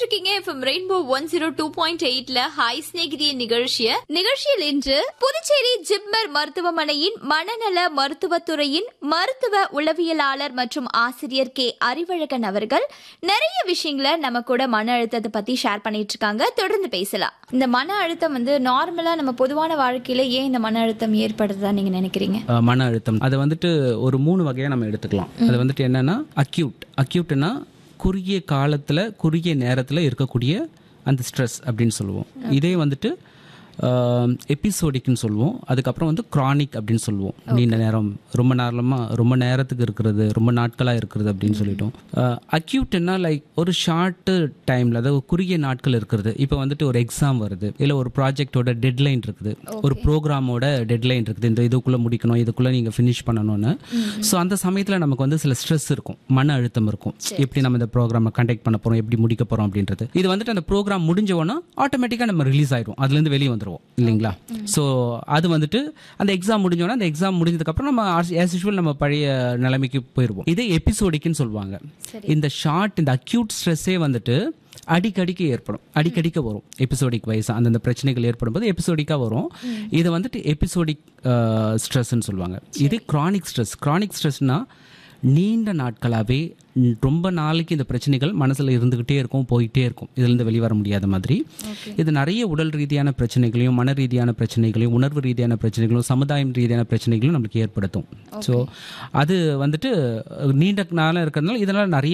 இருக்கீங்க FM rainbow one zero two point எயிட்ல hi ஸ்நேகிதிய நிகழ்ச்சிய நிகழ்ச்சியில் இன்று புதுச்சேரி ஜிப்மர் மருத்துவமனையின் மனநல மருத்துவத்துறையின் மருத்துவ உளவியலாளர் மற்றும் ஆசிரியர் கே அறிவழகன் அவர்கள் நிறைய விஷயங்களை நம்ம கூட மன அழுத்தத்தை பத்தி ஷேர் பண்ணிட்டு இருக்காங்க தொடர்ந்து பேசலாம் இந்த மன அழுத்தம் வந்து நார்மலா நம்ம பொதுவான வாழ்க்கையில ஏன் இந்த மன அழுத்தம் ஏற்படுதுதா நீங்க நினைக்கிறீங்க அஹ், மன அழுத்தம் அதை வந்துட்டு ஒரு மூணு வகையாக நம்ம எடுத்துக்கலாம் அது வந்துட்டு என்னன்னா அக்யூட் அக்யூட்னா குறுகிய காலத்தில் குறுகிய நேரத்தில் இருக்கக்கூடிய அந்த ஸ்ட்ரெஸ் அப்படின்னு சொல்லுவோம் இதே வந்துட்டு எபிசோடிக்னு சொல்லுவோம் அதுக்கப்புறம் வந்து க்ரானிக் அப்படின்னு சொல்லுவோம் நீண்ட நேரம் ரொம்ப நேரமாக ரொம்ப நேரத்துக்கு இருக்கிறது ரொம்ப நாட்களாக இருக்கிறது அப்படின்னு சொல்லிட்டோம் அக்யூட்னா லைக் ஒரு ஷார்ட்டு டைமில் அதாவது குறுகிய நாட்கள் இருக்கிறது இப்போ வந்துட்டு ஒரு எக்ஸாம் வருது இல்லை ஒரு ப்ராஜெக்டோட டெட்லைன் இருக்குது ஒரு ப்ரோக்ராமோட டெட்லைன் இருக்குது இந்த இதுக்குள்ளே முடிக்கணும் இதுக்குள்ளே நீங்கள் ஃபினிஷ் பண்ணணும்னு ஸோ அந்த சமயத்தில் நமக்கு வந்து சில ஸ்ட்ரெஸ் இருக்கும் மன அழுத்தம் இருக்கும் எப்படி நம்ம இந்த ப்ரோக்ராமை கண்டக்ட் பண்ண போகிறோம் எப்படி முடிக்க போகிறோம் அப்படின்றது இது வந்துட்டு அந்த ப்ரோக்ராம் முடிஞ்சவொன்னா ஆட்டோமேட்டிக்காக நம்ம ரிலீஸ் ஆயிடும் அதுலேருந்து வெளியே வந்துருவோம் இல்லைங்களா ஸோ அது வந்துட்டு அந்த எக்ஸாம் முடிஞ்சோன்னா அந்த எக்ஸாம் முடிஞ்சதுக்கப்புறம் நம்ம ஆஸ் யூஷுவல் நம்ம பழைய நிலைமைக்கு போயிடுவோம் இதே எபிசோடிக்குன்னு சொல்லுவாங்க இந்த ஷார்ட் இந்த அக்யூட் ஸ்ட்ரெஸ்ஸே வந்துட்டு அடிக்கடிக்கு ஏற்படும் அடிக்கடிக்க வரும் எபிசோடிக் வைஸ் அந்தந்த பிரச்சனைகள் ஏற்படும் போது எபிசோடிக்காக வரும் இது வந்துட்டு எபிசோடிக் ஸ்ட்ரெஸ்ன்னு சொல்லுவாங்க இதே க்ரானிக் ஸ்ட்ரெஸ் க்ரானிக் ஸ்ட்ரெஸ்னா நீண்ட நாட்களாகவே ரொம்ப நாளைக்கு இந்த பிரச்சனைகள் மனசில் இருந்துக்கிட்டே இருக்கும் போயிட்டே இருக்கும் இதுலேருந்து வெளிவர முடியாத மாதிரி இது நிறைய உடல் ரீதியான பிரச்சனைகளையும் மன ரீதியான பிரச்சனைகளையும் உணர்வு ரீதியான பிரச்சனைகளும் சமுதாயம் ரீதியான பிரச்சனைகளும் நம்மளுக்கு ஏற்படுத்தும் ஸோ அது வந்துட்டு நீண்ட நாளாக இருக்கிறதுனால இதனால் நிறைய